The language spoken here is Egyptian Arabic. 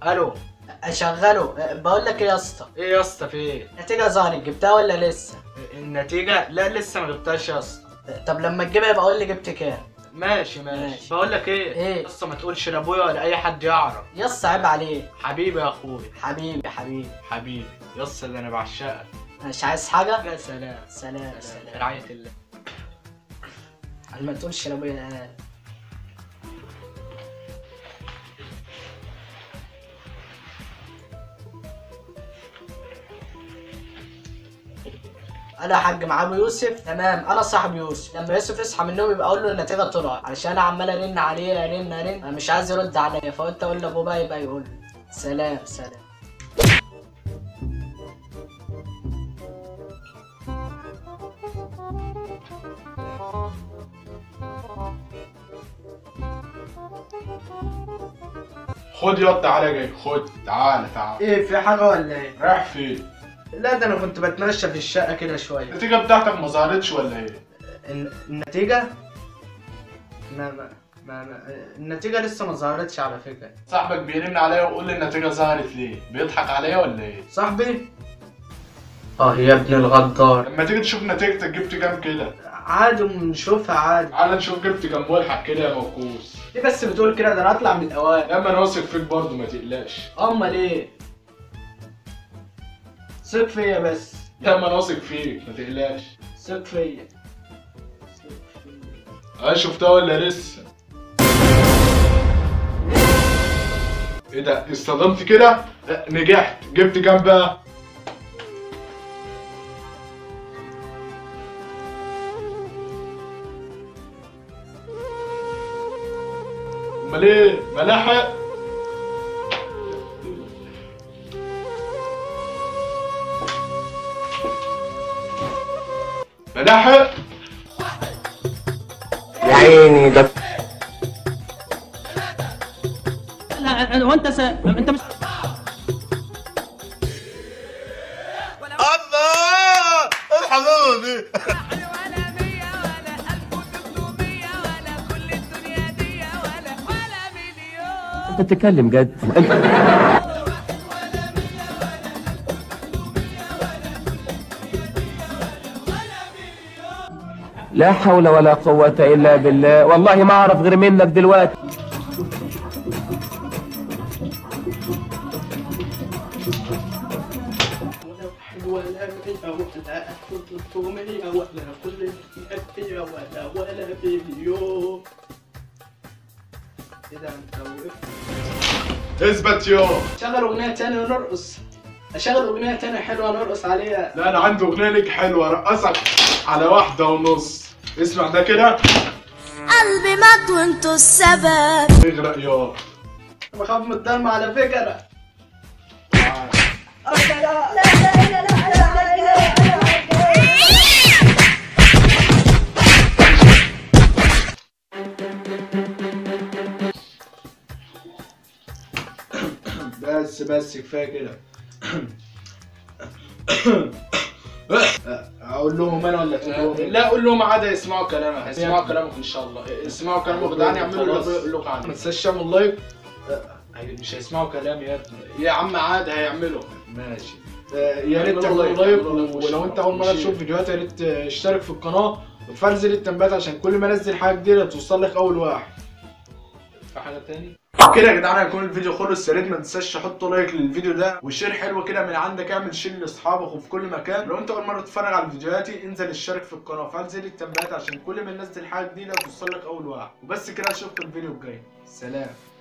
الو اشغله بقول لك ايه يا اسطى ايه يا اسطى في ايه النتيجه ظهرت جبتها ولا لسه النتيجه لا لسه ما جبتهاش يا اسطى طب لما تجيبها يبقى قول لي جبت كام ماشي ماشي ماشي. بقول لك ايه إيه؟ لسه ما تقولش لابويا ولا اي حد يعرف يا اسطى عيب عليك حبيبي يا اخويا حبيبي حبيبي حبيبي يا اسطى ده انا بعشقك مش عايز حاجه لا سلام سلام سلام سلام رعايه الله ما تقولش لابويا قال انا يا حاج مع ابو يوسف تمام انا صاحب يوسف لما يوسف يصحى من النوم يبقى اقول له النتيجه طلعت علشان انا عمال ارن عليه ارن ارن انا مش عايز يرد عليا فقلت اقول لابوه بقى يبقى يقول لي سلام سلام خد يا تعالى جاي خد تعالى تعالى ايه في حاجه ولا ايه رايح فين لا ده انا كنت بتمشى في الشقه كده شويه النتيجة بتاعتك ما ظهرتش ولا ايه؟ الن- النتيجة ما ما ما, ما النتيجة لسه ما ظهرتش على فكرة صاحبك بيرن عليا ويقول لي النتيجة ظهرت ليه؟ بيضحك عليا ولا ايه؟ صاحبي اه يا ابن الغدار لما تيجي تشوف نتيجتك جبت كام كده؟ عادي نشوفها عادي تعالى نشوف جبت كام ملحق كده يا موكوس ليه بس بتقول كده ده انا هطلع من الاوائل لما انا واثق فيك برضه ما تقلقش امال ايه ثق فيا بس لما انا واثق فيك ما تقلقش ثق فيا اه شفتها ولا لسه؟ ايه ده؟ اصطدمت كده؟ لا، نجحت جبت كام بقى؟ امال ايه؟ ملاحق؟ ملاحق؟ يا عيني ده لا هو انت س... انت مش الله الحمامة دي ولا مية ولا ألف وستمية ولا كل الدنيا دي ولا ولا مليون انت بتتكلم جد لا حول ولا قوة إلا بالله والله ما أعرف غير منك دلوقتي ولا مية ولا ثلاثمية ولا كل مية ولا ولا مليون ايه ده انت وقفت اثبت يوم شغل اغنية تانية ونرقص اشغل اغنية تانية حلوة نرقص عليها لا انا عندي اغنيه ليك حلوه رقصك على واحده ونص اسمع ده كده قلبي مات وانتوا السبب اغرق يا بخاف من الضلمة على فكرة بس بس كفايه كده اقول لهم انا ولا تقول لهم لا قول لهم عادي يسمعوا كلامك يسمعوا كلامك ان شاء الله اسمعوا كلام يا جدعان جدعان يعملوا يعملوا اللي اللي بقول لكم عنه ما تنساش تعمل لايك هي- مش هيسمعوا كلامي يا ابني يا عم عادي هيعملوا ماشي يا ريت يعملوا تعملوا لايك، لايك يعملوا لايك ولو وشير. انت اول مره وشير. تشوف فيديوهات يا ريت اشترك في القناه وتفعل زر التنبيهات عشان كل ما انزل حاجه جديده توصل لك اول واحد في حاجه تاني كده يا جدعان هيكون الفيديو خلص يا ريت ما تنساش تحطوا لايك للفيديو ده وشير حلو كده من عندك اعمل شير لاصحابك وفي كل مكان لو انت اول مره تتفرج على فيديوهاتي انزل اشترك في القناه وفعل زر التنبيهات عشان كل ما ننزل حاجه جديده توصل لك اول واحد وبس كده اشوفكم الفيديو الجاي سلام